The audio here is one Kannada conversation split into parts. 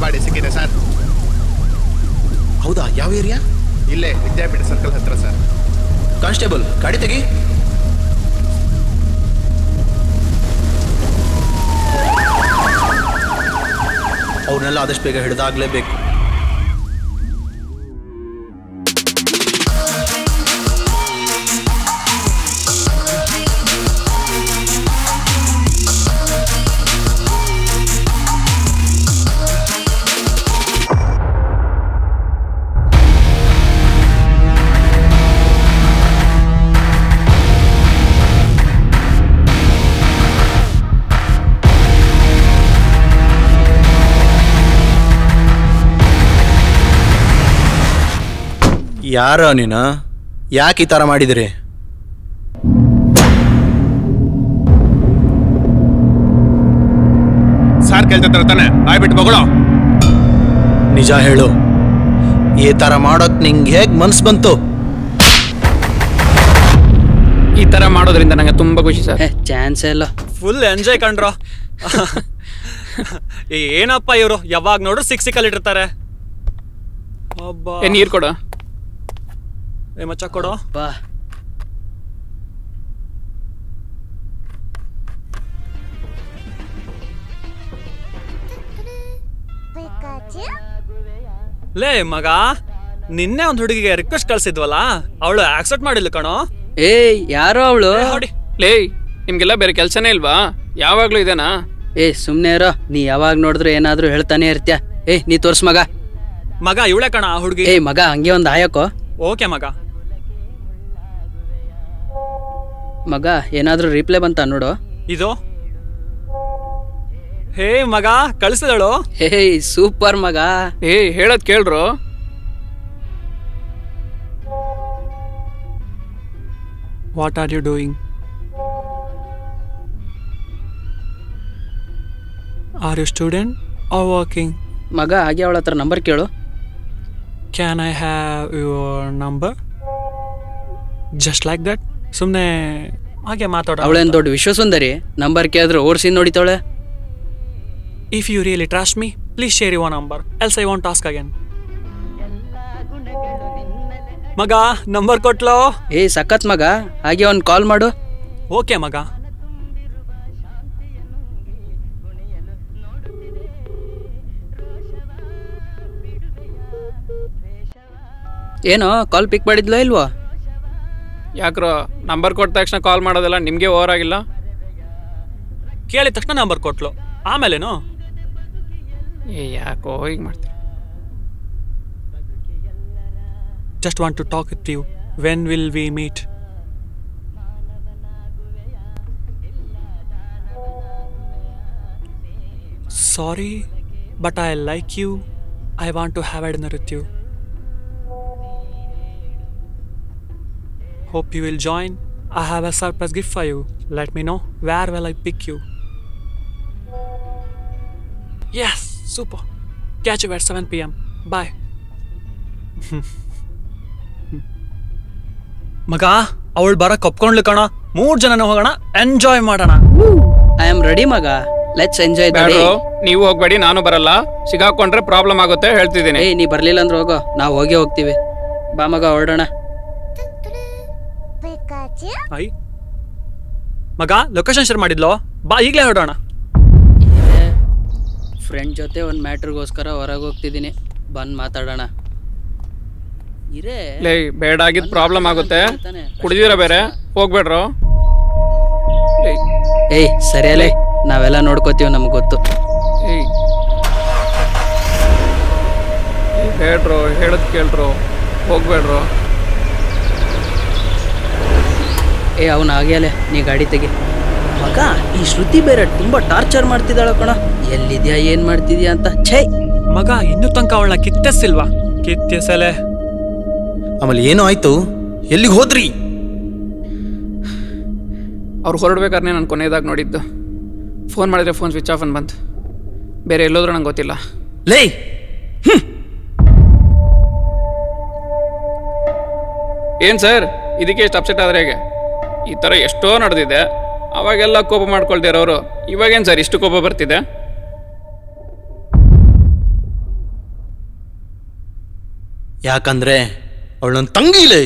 ಬಾಡಿ ಸಿಕ್ಕಿದೆ ಸರ್ ಹೌದಾ ಯಾವ ಏರಿಯಾ ಇಲ್ಲೇ ವಿದ್ಯಾಪೀಠ ಸರ್ಕಲ್ ಹತ್ರ ಸರ್ ಕಾನ್ಸ್ಟೇಬಲ್ ಗಾಡಿ ತೆಗಿ ಅವ್ರನ್ನೆಲ್ಲ ಆದಷ್ಟು ಬೇಗ ಹಿಡಿದಾಗಲೇಬೇಕು ಯಾರೋ ನೀನು ಯಾಕೆ ಈ ಥರ ಮಾಡಿದಿರಿ ಸಾರ್ ಕೇಳ್ತಿರ್ತಾರೆ ತಾನೆ ಆಯ್ಬಿಟ್ಟು ಮಗಳು ನಿಜ ಹೇಳು ಈ ಥರ ಮಾಡೋಕ್ ನಿಂಗೆ ಹೇಗೆ ಮನ್ಸು ಬಂತು ಈ ತರ ಮಾಡೋದ್ರಿಂದ ನಂಗೆ ತುಂಬಾ ಖುಷಿ ಸರ್ ಚಾನ್ಸ್ ಇಲ್ಲ ಫುಲ್ ಎಂಜಾಯ್ ಕಂಡ್ರೋ ಏ, ಏನಪ್ಪ ಇವರು ಯಾವಾಗ ನೋಡು ಸಿಕ್ ಸಿಕ್ಕಲ್ಲಿ ಇಟ್ಟಿರ್ತಾರೆ ಒಬ್ಬ ಏ ನೀರ್ ಕೊಡು ಏ ಮಚ್ಚ ಕೊಡು ಬಾ ಲೇ ಮಗ ನಿನ್ನೆ ಒಂದ್ ಹುಡುಗಿಗೆ ರಿಕ್ವೆಸ್ಟ್ ಕಳ್ಸಿದ್ವಲ್ಲ ಅವಳು ಆಕ್ಸೆಪ್ಟ್ ಮಾಡಿಲ್ಲ ಕಣೋ ಏಯ್ ಯಾರೋ ಅವಳು ಏ, ಹೊಡಿ ಲೇ ನಿಮ್ಗೆಲ್ಲ ಬೇರೆ ಕೆಲ್ಸನೇ ಇಲ್ವಾ ಯಾವಾಗ್ಲೂ ಇದೇನಾ ಏ ಸುಮ್ನೆ ಇರೋ ನೀ ಯಾವಾಗ ನೋಡಿದ್ರು ಏನಾದ್ರೂ ಹೇಳ್ತಾನೆ ಇರ್ತ್ಯಾ ಏಯ್ ನೀ ತೋರ್ಸ್ ಮಗ ಮಗ ಇವಳೆ ಕಣ ಆ ಹುಡುಗಿ ಏಯ್ ಮಗ ಹಂಗೆ ಒಂದ್ ಆಯಕೋ ಓಕೆ ಮಗ ಮಗ ಏನಾದ್ರೂ ರಿಪ್ಲೈ ಬಂತ ನೋಡು ಇದು ಹೇ ಮಗ ಕಳಿಸಿದಳು ಏಯ್ ಸೂಪರ್ ಮಗ ಏ ಹೇಳೋದ್ ಕೇಳ್ರು what are you doing are you student or working ಮಗ ಹಾಗೆ ಅವಳ ಹತ್ರ ನಂಬರ್ ಕೇಳು can I have your number just like that ಸುಮ್ಮನೆ ಹಾಗೆ ಮಾತಾಡ ಅವಳೇನ್ ದೊಡ್ಡ ವಿಶ್ವಸುಂದರಿ ನಂಬರ್ ಕೇಳಿದ್ರೆ ಓಡ್ಸಿ ನೋಡಿತಾವಳೆ if you really trust me please share your number else I want task again ಮಗ ನಂಬರ್ ಕೊಟ್ಲೋ ಏಯ್ ಸಖತ್ ಮಗ ಹಾಗೆ ಒಂದ್ ಕಾಲ್ ಮಾಡು ಓಕೆ ಮಗ ಏನೋ ಕಾಲ್ ಪಿಕ್ ಮಾಡಿದ್ಲೋ ಇಲ್ವೋ ಯಾಕ್ರೋ ನಂಬರ್ ಕೊಟ್ಟ ತಕ್ಷಣ ಕಾಲ್ ಮಾಡೋದಲ್ಲ ನಿಮ್ಗೆ ಓವರ್ ಆಗಿಲ್ಲ ಕೇಳಿದ ತಕ್ಷಣ ನಂಬರ್ ಕೊಟ್ಲು ಆಮೇಲೇನು ಏ ಯಾಕೋ ಹೀಗೆ ಮಾಡ್ತೀರಿ just want to talk with you. When will we meet? Sorry, but I like you. I want to have a dinner with you. Hope you will join. I have a surprise gift for you. Let me know where will I pick you. Yes, super. Catch you at 7 pm. Bye. ಮಗ ಅವಳು ಬರ ಕಪ್ಕೊಂಡ್ಲು ಕಣ ಮೂರ್ ಜನನ ಹೋಗೋಣ ಎಂಜಾಯ್ ಮಾಡೋಣ ಐ ಆಮ್ ರೆಡಿ ಮಗ ಲೆಟ್ಸ್ ಎಂಜಾಯ್ ದ ಡೇ ಬ್ಯಾಡ್ರೋ ನೀವು ಹೋಗ್ಬೇಡಿ ನಾನು ಬರಲ್ಲ ಸಿಗಾಕೊಂಡ್ರೆ ಪ್ರಾಬ್ಲಮ್ ಆಗುತ್ತೆ ಹೇಳ್ತಿದ್ದೀನಿ ಏಯ್ ನೀ ಬರ್ಲಿಲ್ಲ ಅಂದ್ರೆ ಹೋಗೋ ನಾವು ಹೋಗೇ ಹೋಗ್ತೀವಿ ಬಾ ಮಗ ಹೊರಡೋಣ ಐ ಮಗ ಲೊಕೇಶನ್ ಶೇರ್ ಮಾಡಿದ್ಲೋ ಬಾ ಈಗಲೇ ಹೊರಡೋಣ ಫ್ರೆಂಡ್ ಜೊತೆ ಒಂದು ಮ್ಯಾಟ್ರಿಗೋಸ್ಕರ ಹೊರಗೆ ಹೋಗ್ತಿದ್ದೀನಿ ಬಂದು ಮಾತಾಡೋಣ ಇರೇ ಲೇ ಬೇಡ ಆಗಿದ್ ಪ್ರಾಬ್ಲಮ್ ಆಗುತ್ತೆ ಕುಡಿದಿರ ಬೇರೆ ಹೋಗ್ಬೇಡ್ರೋ ಲೇ ಏಯ್ ಸರಿಯಲ್ಲೇ ನಾವೆಲ್ಲ ನೋಡ್ಕೋತೀವಿ ನಮ್ಗೆ ಗೊತ್ತು ಏಯ್ ಏಯ್, ಬೇಡ್ರೋ ಹೇಳದ್ ಕೇಳ್ರೋ ಹೋಗ್ಬೇಡ್ರೋ ಏ ಅವನು ಆಗ್ಯಾಲೆ ನೀ ಗಾಡಿ ತೆಗಿ ಮಗ ಈ ಶ್ರುತಿ ಬೇರೆ ತುಂಬಾ ಟಾರ್ಚರ್ ಮಾಡ್ತಿದ್ದಾಳ ಕಣ ಎಲ್ಲಿದ್ಯಾ ಏನ್ ಮಾಡ್ತಿದ್ಯಾ ಅಂತ ಛೇ ಮಗ ಇನ್ನೂ ತನಕ ಅವಳನ್ನ ಕಿತ್ತೆಸಿಲ್ವಾ ಕಿತ್ತೆಸಲೆ ಆಮೇಲೆ ಏನೋ ಆಯ್ತು ಎಲ್ಲಿಗೆ ಹೋದ್ರಿ ಅವ್ರು ಹೊರಡ್ಬೇಕಾದ್ರೆ ನಾನು ಕೊನೆಯದಾಗಿ ನೋಡಿದ್ದು ಫೋನ್ ಮಾಡಿದ್ರೆ ಫೋನ್ ಸ್ವಿಚ್ ಆಫ್ ಅನ್ ಬಂತು ಬೇರೆ ಎಲ್ಲೋದ್ರೂ ನಂಗೆ ಗೊತ್ತಿಲ್ಲ ಲೇ ಏನು ಸರ್ ಇದಕ್ಕೆ ಎಷ್ಟು ಅಪ್ಸೆಟ್ ಆದ್ರೆ ಹೇಗೆ ಈ ಥರ ಎಷ್ಟೋ ನಡೆದಿದೆ ಅವಾಗೆಲ್ಲ ಕೋಪ ಮಾಡ್ಕೊಳ್ದಿರೋರು ಇವಾಗೇನು ಸರ್ ಇಷ್ಟು ಕೋಪ ಬರ್ತಿದೆ ಯಾಕಂದ್ರೆ ಅವಳು ನನ್ನ ತಂಗಿಲೇ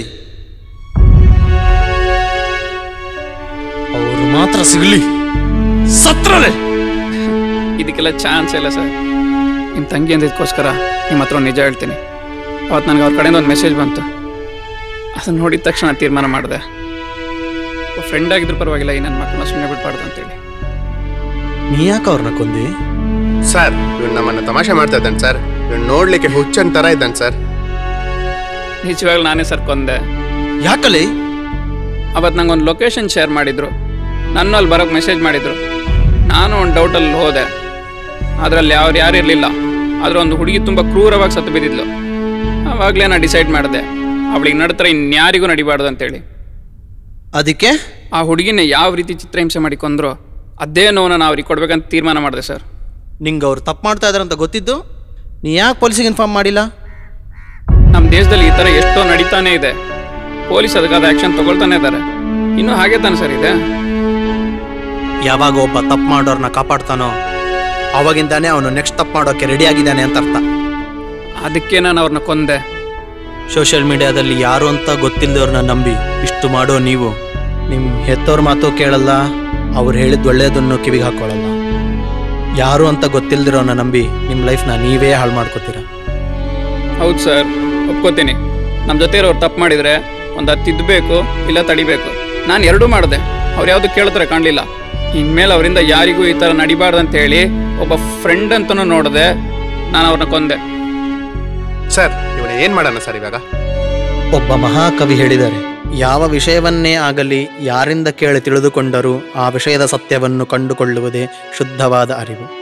ಅವರು ಮಾತ್ರ ಸಿಗಲಿ ಸತ್ರಲೆ ಇದಕ್ಕೆಲ್ಲ ಚಾನ್ಸ್ ಇಲ್ಲ ಸರ್ ನಿಮ್ಮ ತಂಗಿ ಅಂದಿದ್ದಕ್ಕೋಸ್ಕರ ನಿಮ್ಮ ಹತ್ರ ಒಂದ್ ನಿಜ ಹೇಳ್ತೀನಿ ಅವತ್ತು ನನಗೆ ಅವ್ರ ಕಡೆಯಿಂದ ಒಂದು ಮೆಸೇಜ್ ಬಂತು ಅದನ್ನು ನೋಡಿದ ತಕ್ಷಣ ತೀರ್ಮಾನ ಮಾಡಿದೆ ಫ್ರೆಂಡ್ ಆಗಿದ್ರು ಪರವಾಗಿಲ್ಲ ಈ ನನ್ನ ಮಕ್ಕಳನ್ನ ಸುಮ್ಮನೆ ಬಿಡ್ಬಾರ್ದು ಅಂತೇಳಿ ನೀ ಯಾಕೆ ಅವ್ರನ್ನ ಕೊಂದಿ ಸರ್ ಇವ್ನು ನಮ್ಮನ್ನ ತಮಾಷೆ ಮಾಡ್ತಾ ಇದ್ದಾನೆ ಸರ್ ಇವ್ನು ನೋಡ್ಲಿಕ್ಕೆ ಹುಚ್ಚನ್ ತರ ಇದ್ದಾನೆ ಸರ್ ನಿಜವಾಗ್ಲೂ ನಾನೇ ಸರ್ ಕೊಂದೆ ಯಾಕಲೆ ಅವತ್ತು ನಂಗೆ ಒಂದು ಲೊಕೇಶನ್ ಶೇರ್ ಮಾಡಿದ್ರು ನನ್ನ ಅಲ್ಲಿ ಬರೋಕ್ಕೆ ಮೆಸೇಜ್ ಮಾಡಿದ್ರು ನಾನು ಒಂದು ಡೌಟಲ್ಲಿ ಹೋದೆ ಅದರಲ್ಲಿ ಯಾರು ಯಾರು ಇರಲಿಲ್ಲ ಆದರೆ ಒಂದು ಹುಡುಗಿ ತುಂಬ ಕ್ರೂರವಾಗಿ ಸತ್ತು ಬಿದ್ದಿದ್ಲು ಆವಾಗಲೇ ನಾನು ಡಿಸೈಡ್ ಮಾಡಿದೆ ಅವಳಿಗೆ ನಡ್ತರ ಇನ್ಯಾರಿಗೂ ನಡಿಬಾರ್ದು ಅಂತೇಳಿ ಅದಕ್ಕೆ ಆ ಹುಡುಗಿನ ಯಾವ ರೀತಿ ಚಿತ್ರಹಿಂಸೆ ಮಾಡಿ ಕೊಂದ್ರು ಅದೇ ನೋವನ್ನ ನಾವು ಅವ್ರಿಗೆ ಕೊಡ್ಬೇಕಂತ ತೀರ್ಮಾನ ಮಾಡಿದೆ ಸರ್ ನಿಂಗೆ ಅವ್ರು ತಪ್ಪು ಮಾಡ್ತಾ ಇದಾರೆ ಅಂತ ಗೊತ್ತಿದ್ದು ನೀ ಯಾಕೆ ಪೊಲೀಸಿಗೆ ಇನ್ಫಾರ್ಮ್ ಮಾಡಿಲ್ಲ ನಮ್ಮ ದೇಶದಲ್ಲಿ ಈ ಥರ ಎಷ್ಟೋ ನಡೀತಾನೇ ಇದೆ ಪೊಲೀಸ್ ಅದಕ್ಕಾದ ಆ್ಯಕ್ಷನ್ ತಗೊಳ್ತಾನೆ ಇದ್ದಾರೆ ಇನ್ನೂ ಹಾಗೆ ತಾನೆ ಸರ್ ಇದೆ ಯಾವಾಗ ಒಬ್ಬ ತಪ್ಪು ಮಾಡೋರ್ನ ಕಾಪಾಡ್ತಾನೋ ಅವಾಗಿಂದಾನೇ ಅವನು ನೆಕ್ಸ್ಟ್ ತಪ್ಪು ಮಾಡೋಕ್ಕೆ ರೆಡಿ ಆಗಿದ್ದಾನೆ ಅಂತ ಅರ್ಥ ಅದಕ್ಕೆ ನಾನು ಅವ್ರನ್ನ ಕೊಂದೆ ಸೋಷಿಯಲ್ ಮೀಡಿಯಾದಲ್ಲಿ ಯಾರು ಅಂತ ಗೊತ್ತಿಲ್ಲದವ್ರನ್ನ ನಂಬಿ ಇಷ್ಟು ಮಾಡೋ ನೀವು ನಿಮ್ಮ ಹೆತ್ತವ್ರ ಮಾತು ಕೇಳಲ್ಲ ಅವ್ರು ಹೇಳಿದ ಒಳ್ಳೆಯದನ್ನು ಕಿವಿಗೆ ಹಾಕೊಳ್ಳಲ್ಲ ಯಾರು ಅಂತ ಗೊತ್ತಿಲ್ದಿರೋನ ನಂಬಿ ನಿಮ್ಮ ಲೈಫ್ನ ನೀವೇ ಹಾಳು ಮಾಡ್ಕೋತೀರ ಹೌದು ಸರ್ ಒಪ್ಕೋತೀನಿ ನಮ್ಮ ಜೊತೆ ಇರೋರು ತಪ್ಪು ಮಾಡಿದರೆ ಒಂದು ಹತ್ತು ತಿದ್ದಬೇಕು ಇಲ್ಲ ತಡಿಬೇಕು ನಾನು ಎರಡೂ ಮಾಡಿದೆ ಅವ್ರು ಯಾವುದು ಕೇಳ್ತಾರೆ ಕಾಣಲಿಲ್ಲ ಇನ್ಮೇಲೆ ಅವರಿಂದ ಯಾರಿಗೂ ಈ ಥರ ನಡಿಬಾರ್ದು ಅಂತ ಹೇಳಿ ಒಬ್ಬ ಫ್ರೆಂಡ್ ಅಂತನೂ ನೋಡಿದೆ ನಾನು ಅವ್ರನ್ನ ಕೊಂದೆ ಸರ್ ಇವನ ಏನ್ ಮಾಡೋಣ ಸರ್ ಇವಾಗ ಒಬ್ಬ ಮಹಾಕವಿ ಹೇಳಿದ್ದಾರೆ ಯಾವ ವಿಷಯವನ್ನೇ ಆಗಲಿ ಯಾರಿಂದ ಕೇಳಿ ತಿಳಿದುಕೊಂಡರೂ ಆ ವಿಷಯದ ಸತ್ಯವನ್ನು ಕಂಡುಕೊಳ್ಳುವುದೇ ಶುದ್ಧವಾದ ಅರಿವು